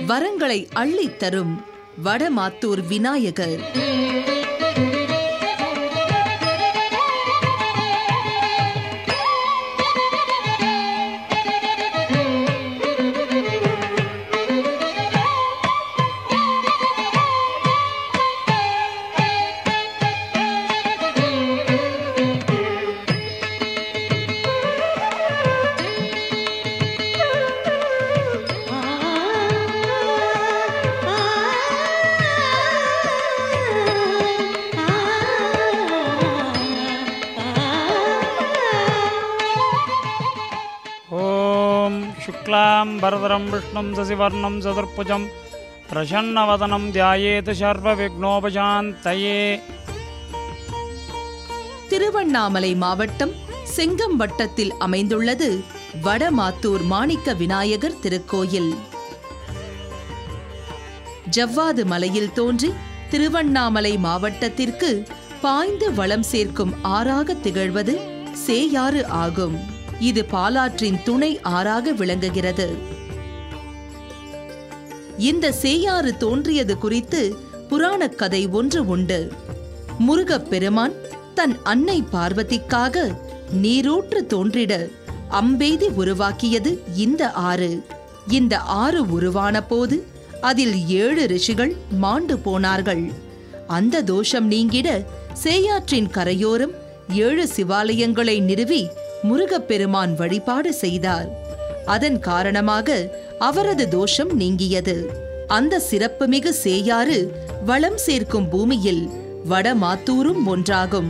வரங்களை அள்ளித் தரும் வடமாத்தூர் விநாயகர் ॐ शुक्लां वरदरं विष्णुं शशिवर्णं चतुर्भुजं प्रसन्नवदनं ध्यायेत् सर्वविघ्नोपशान्तये திருவண்ணாமலை மாவட்டம் செங்கம் வட்டத்தில் அமைந்துள்ளது வடமாத்தூர் மாணிக்க விநாயகர் திருக்கோயில் ஜவ்வாது மலையில் தோன்றி திருவண்ணாமலை மாவட்டத்திற்கு பாய்ந்து வளம் சேர்க்கும் ஆறாக திகழ்வது சேயாறு ஆகும் இது பாலாற்றின் துணை ஆறாக விளங்குகிறது இந்த சேயாறு தோன்றியது குறித்து புராணக் கதை ஒன்று உண்டு முருகப் பெருமான் தன் அன்னை பார்வதிக்காக நீரூற்று தோன்றிட அம்பெய்தி உருவாக்கியது இந்த ஆறு இந்த ஆறு உருவான போது அதில் ஏழு ரிஷிகள் மாண்டு போனார்கள் அந்த தோஷம் நீங்கிட சேயாற்றின் கரையோரம் ஏழு சிவாலயங்களை நிறுவி முருகப்பெருமான் வழிபாடு செய்தார் அதன் காரணமாக அவரது தோஷம் நீங்கியது அந்த சிறப்புமிகு சேயாறு வளம் சேர்க்கும் பூமியில் வடமாத்தூரும் ஒன்றாகும்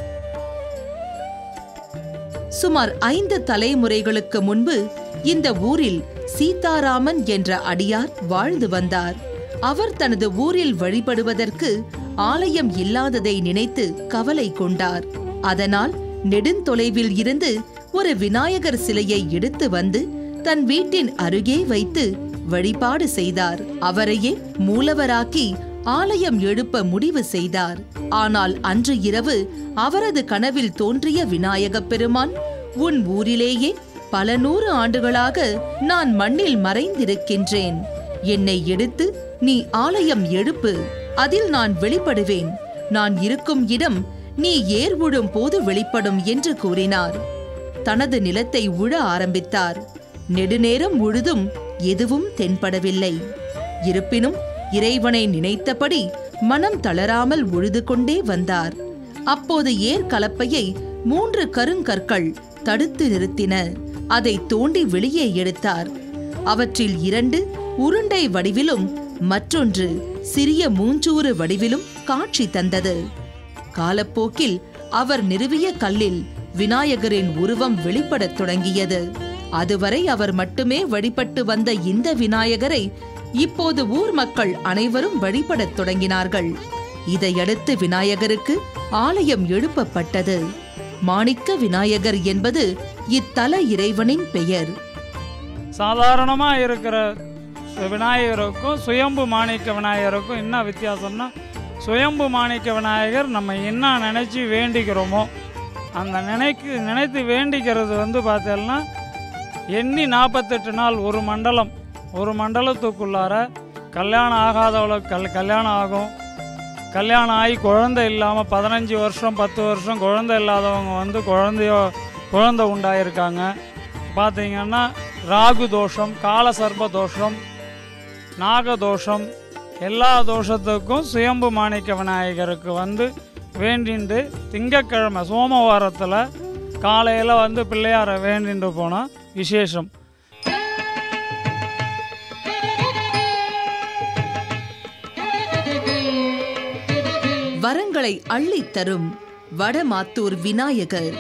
சுமார் ஐந்து தலைமுறைகளுக்கு முன்பு இந்த ஊரில் சீதாராமன் என்ற அடியார் வாழ்ந்து வந்தார் அவர் தனது ஊரில் வழிபடுவதற்கு ஆலயம் இல்லாததை நினைத்து கவலை கொண்டார் அதனால் நெடுந்தொலைவில் இருந்து ஒரு விநாயகர் சிலையை எடுத்து வந்து தன் வீட்டின் அருகே வைத்து வழிபாடு செய்தார் அவரையே மூலவராக்கி ஆலயம் எழுப்ப முடிவு செய்தார் ஆனால் அன்று இரவு அவரது கனவில் தோன்றிய விநாயகப் பெருமான் உன் ஊரிலேயே பல நூறு ஆண்டுகளாக நான் மண்ணில் மறைந்திருக்கின்றேன் என்னை எடுத்து நீ ஆலயம் எழுப்பு அதில் நான் வெளிப்படுவேன் நான் இருக்கும் இடம் நீ ஏர் உழும் போது வெளிப்படும் என்று கூறினார் தனது நிலத்தை உழ ஆரம்பித்தார் நெடுநேரம் உழுதும் எதுவும் தென்படவில்லை இருப்பினும் இறைவனை நினைத்தபடி மனம் தளராமல் உழுது கொண்டே வந்தார் அப்போது ஏர் கலப்பையை மூன்று கருங்கற்கள் தடுத்து நிறுத்தின அதை தோண்டி வெளியே எடுத்தார் அவற்றில் இரண்டு உருண்டை வடிவிலும் மற்றொன்று சிறிய மூஞ்சூறு வடிவிலும் காட்சி தந்தது காலப்போக்கில் அவர் நிறுவிய கல்லில் விநாயகரின் உருவம் வெளிப்படத் தொடங்கியது அதுவரை அவர் மட்டுமே வழிபட்டு வந்த இந்த விநாயகரை இப்போது ஊர் மக்கள் அனைவரும் வழிபடத் தொடங்கினார்கள் இதையடுத்து விநாயகருக்கு ஆலயம் எழுப்பப்பட்டது மாணிக்க விநாயகர் என்பது இத்தல இறைவனின் பெயர் சாதாரணமாக இருக்கிற விநாயகருக்கும் சுயம்பு மாணிக்க விநாயகருக்கும் என்ன வித்தியாசம்னா சுயம்பு மாணிக்க விநாயகர் நம்ம என்ன நினச்சி வேண்டிக்கிறோமோ அந்த நினைக்கு நினைத்து வேண்டிக்கிறது வந்து பார்த்தோம்னா எண்ணி நாற்பத்தெட்டு நாள் ஒரு மண்டலம் ஒரு மண்டலத்துக்குள்ளார கல்யாணம் ஆகாதவளுக்கு கல் கல்யாணம் ஆகும் கல்யாணம் ஆகி குழந்தை இல்லாமல் பதினஞ்சு வருஷம் பத்து வருஷம் குழந்தை இல்லாதவங்க வந்து குழந்தையோ குழந்தை உண்டாயிருக்காங்க பார்த்தீங்கன்னா ராகு தோஷம் காலசர்ப தோஷம் நாகதோஷம் எல்லா தோஷத்துக்கும் சுயம்பு மாணிக்க விநாயகருக்கு வந்து வேண்டிண்டு திங்கக்கிழமை சோமவாரத்தில் காலையில் வந்து பிள்ளையாரை வேண்டிண்டு போனால் விசேஷம் வரங்களை அள்ளித் தரும் வடமாத்தூர் விநாயகர்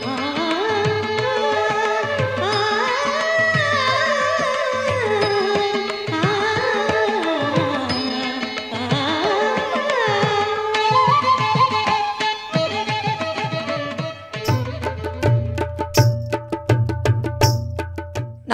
ஆ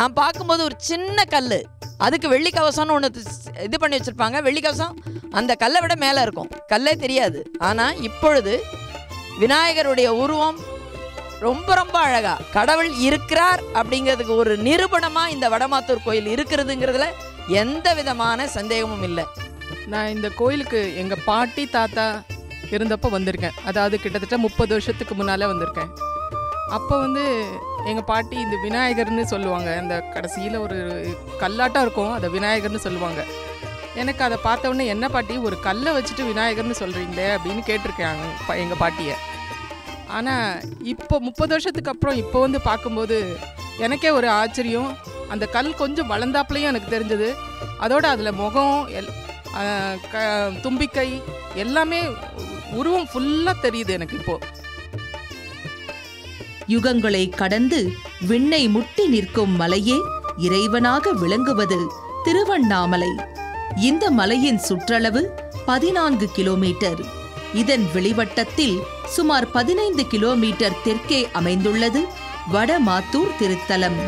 நான் பார்க்கும்போது ஒரு சின்ன கல் அதுக்கு வெள்ளி கவசம்னு ஒன்று இது பண்ணி வச்சுருப்பாங்க வெள்ளி கவசம் அந்த கல்லை விட மேலே இருக்கும் கல்லே தெரியாது ஆனால் இப்பொழுது விநாயகருடைய உருவம் ரொம்ப ரொம்ப அழகா கடவுள் இருக்கிறார் அப்படிங்கிறதுக்கு ஒரு நிரூபணமாக இந்த வடமாத்தூர் கோயில் இருக்கிறதுங்கிறதுல எந்த விதமான சந்தேகமும் இல்லை நான் இந்த கோயிலுக்கு எங்கள் பாட்டி தாத்தா இருந்தப்போ வந்திருக்கேன் அதாவது கிட்டத்தட்ட முப்பது வருஷத்துக்கு முன்னால் வந்திருக்கேன் அப்போ வந்து எங்கள் பாட்டி இந்த விநாயகர்னு சொல்லுவாங்க அந்த கடைசியில் ஒரு கல்லாட்டம் இருக்கும் அதை விநாயகர்னு சொல்லுவாங்க எனக்கு அதை பார்த்த உடனே என்ன பாட்டி ஒரு கல்லை வச்சுட்டு விநாயகர்னு சொல்கிறீங்களே அப்படின்னு கேட்டிருக்காங்க எங்கள் பாட்டியை ஆனால் இப்போ முப்பது வருஷத்துக்கு அப்புறம் இப்போ வந்து பார்க்கும்போது எனக்கே ஒரு ஆச்சரியம் அந்த கல் கொஞ்சம் வளர்ந்தாப்புலையும் எனக்கு தெரிஞ்சது அதோட அதில் முகம் எல் ஆஹ் க தும்பிக்கை எல்லாமே உருவம் ஃபுல்லாக தெரியுது எனக்கு இப்போது யுகங்களை கடந்து விண்ணை முட்டி நிற்கும் மலையே இறைவனாக விளங்குவது திருவண்ணாமலை இந்த மலையின் சுற்றளவு பதினான்கு கிலோமீட்டர் இதன் வெளிவட்டத்தில் சுமார் பதினைந்து கிலோமீட்டர் தெற்கே அமைந்துள்ளது வடமாத்தூர் திருத்தலம்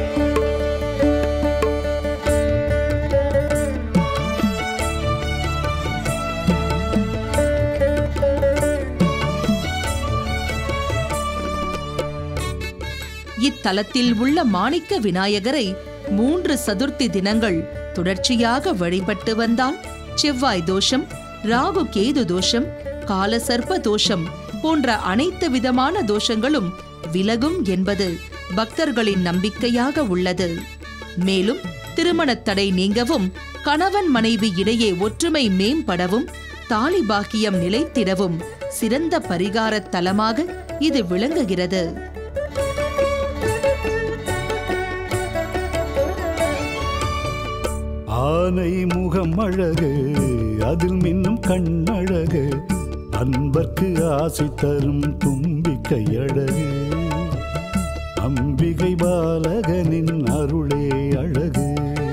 இத்தலத்தில் உள்ள மாணிக்க விநாயகரை மூன்று சதுர்த்தி தினங்கள் தொடர்ச்சியாக வழிபட்டு வந்தால் செவ்வாய் தோஷம் ராகு கேது தோஷம் காலசர்ப்ப தோஷம் போன்ற அனைத்து விதமான தோஷங்களும் விலகும் என்பது பக்தர்களின் நம்பிக்கையாக உள்ளது மேலும் திருமணத் தடை நீங்கவும் கணவன் மனைவி இடையே ஒற்றுமை மேம்படவும் தாலி பாக்கியம் நிலைத்திடவும் சிறந்த பரிகாரத் தலமாக இது விளங்குகிறது ஆனை முகம் அழகு அதில் மின்னும் கண்ணழகு அன்பர்க்கு ஆசை தரும் தும்பிக்கை அழகு அம்பிகை பாலகனின் அருளே அழகு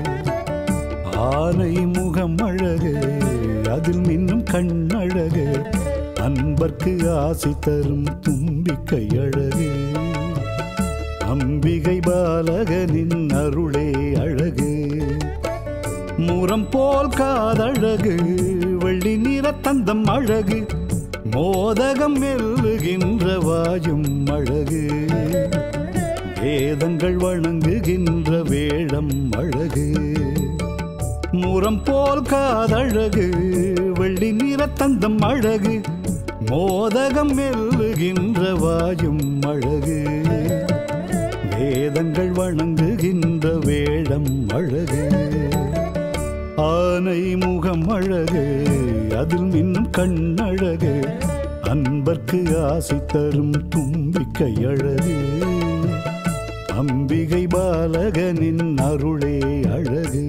ஆனை முகம் அழகு அதில் மின்னும் கண்ணழகு அன்பர்க்கு ஆசை தரும் தும்பிக்கை அழகு அம்பிகை பாலகனின் அருளே அழகு முரம் போல் காதழகு வெள்ளி நிற தந்தம் அழகு மோதகம் மெல்லுகின்ற வாயும் அழகு வேதங்கள் வணங்குகின்ற வேடம் அழகு முரம் போல் காதழகு வெள்ளி நிற தந்தம் அழகு மோதகம் மெல்லுகின்ற வாயும் அழகு வேதங்கள் வணங்குகின்ற வேடம் அழகு ஆனை முகம் அழகு அதில் மின்னும் கண்ணழகு அன்பர்க்கு ஆசை தரும் தும்பிக்கை அழகு அம்பிகை பாலகனின் அருளே அழகு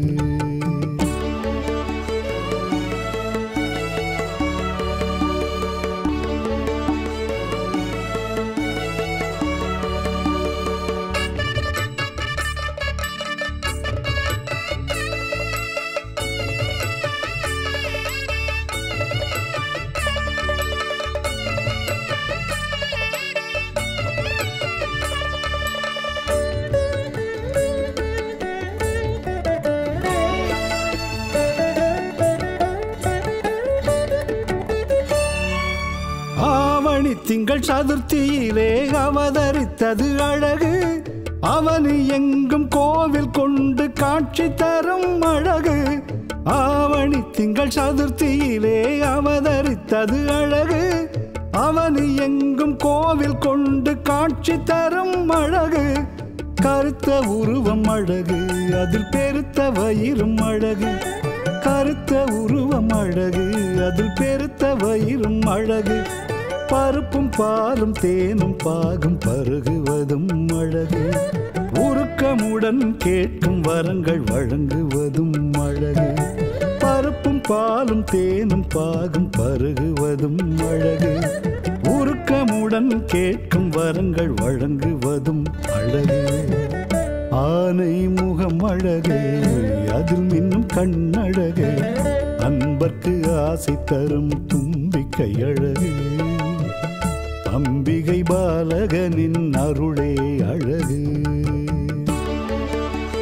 ஆவணி திங்கள் சதுர்த்தியிலே அவதரித்தது அழகு அவனி எங்கும் கோவில் கொண்டு காட்சி தரும் அழகு ஆவணி திங்கள் சதுர்த்தியிலே அவதரித்தது அழகு அவனி எங்கும் கோவில் கொண்டு காட்சி தரும் அழகு கருத்த உருவம் அழகு அதில் பெருத்த வயிறும் அழகு கருத்த உருவம் அழகு அதில் பெருத்த வயிறும் அழகு பருப்பும் பாலும் தேனும் பாகும் பருகுவதும் அழகு உருக்கமுடன் கேட்கும் வரங்கள் வழங்குவதும் அழகு பருப்பும் பாலும் தேனும் பாகும் பருகுவதும் அழகு உருக்கமுடன் கேட்கும் வரங்கள் வழங்குவதும் அழகு ஆனை முகம் அழகு அதில் மின்னும் கண்ணழகு அன்பர்க்கு ஆசை தரும் தும்பிக்கை அழகு அம்பிகை பாலகனின் அருளே அழகு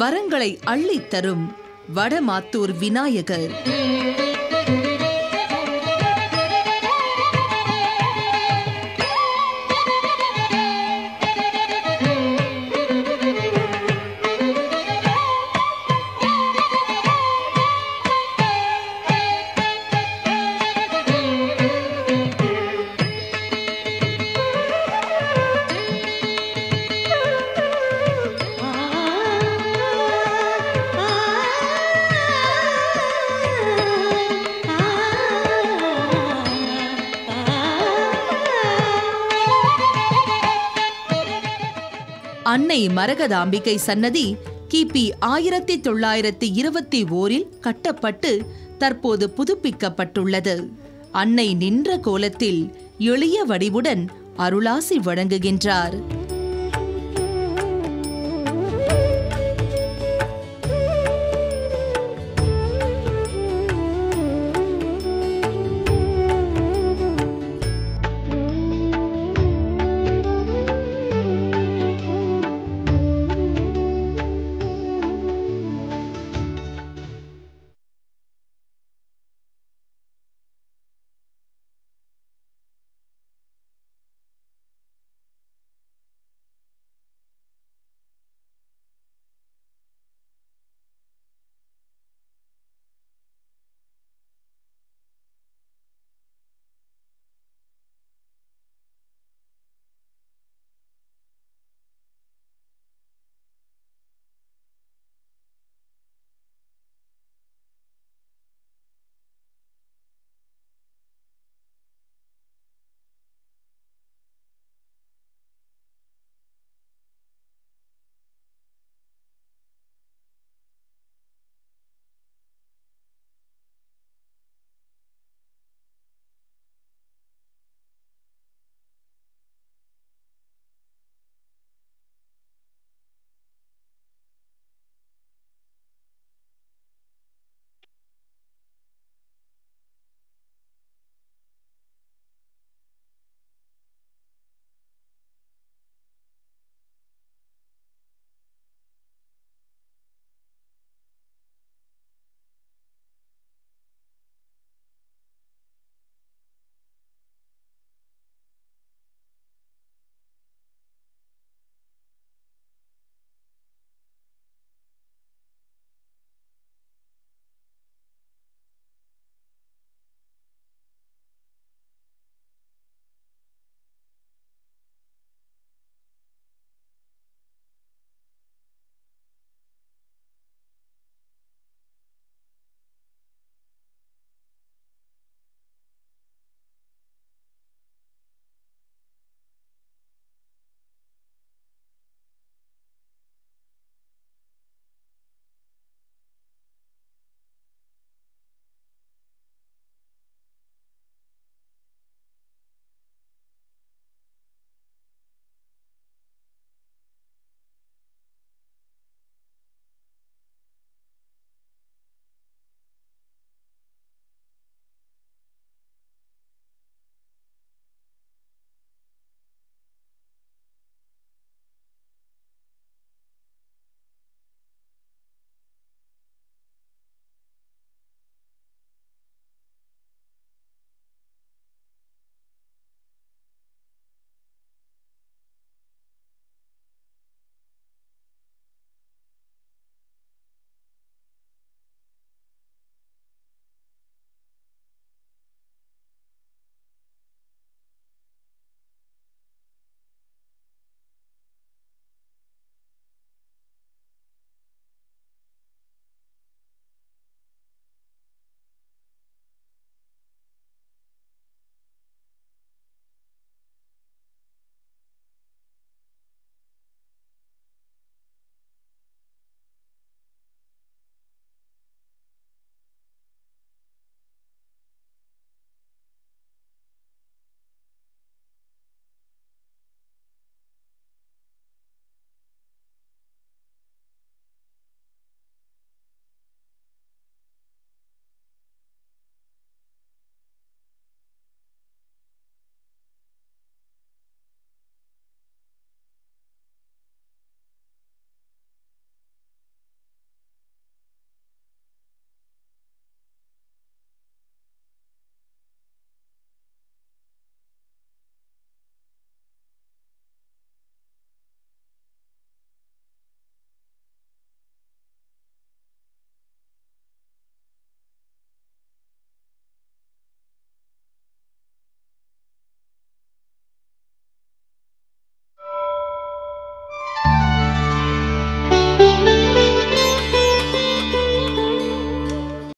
வரங்களை அள்ளித் தரும் வடமாத்தூர் விநாயகர் அன்னை மரகதாம்பிகை சன்னதி கிபி ஆயிரத்தி தொள்ளாயிரத்தி இருபத்தி ஓரில் கட்டப்பட்டு தற்போது புதுப்பிக்கப்பட்டுள்ளது அன்னை நின்ற கோலத்தில் எளிய வடிவுடன் அருளாசி வழங்குகின்றார்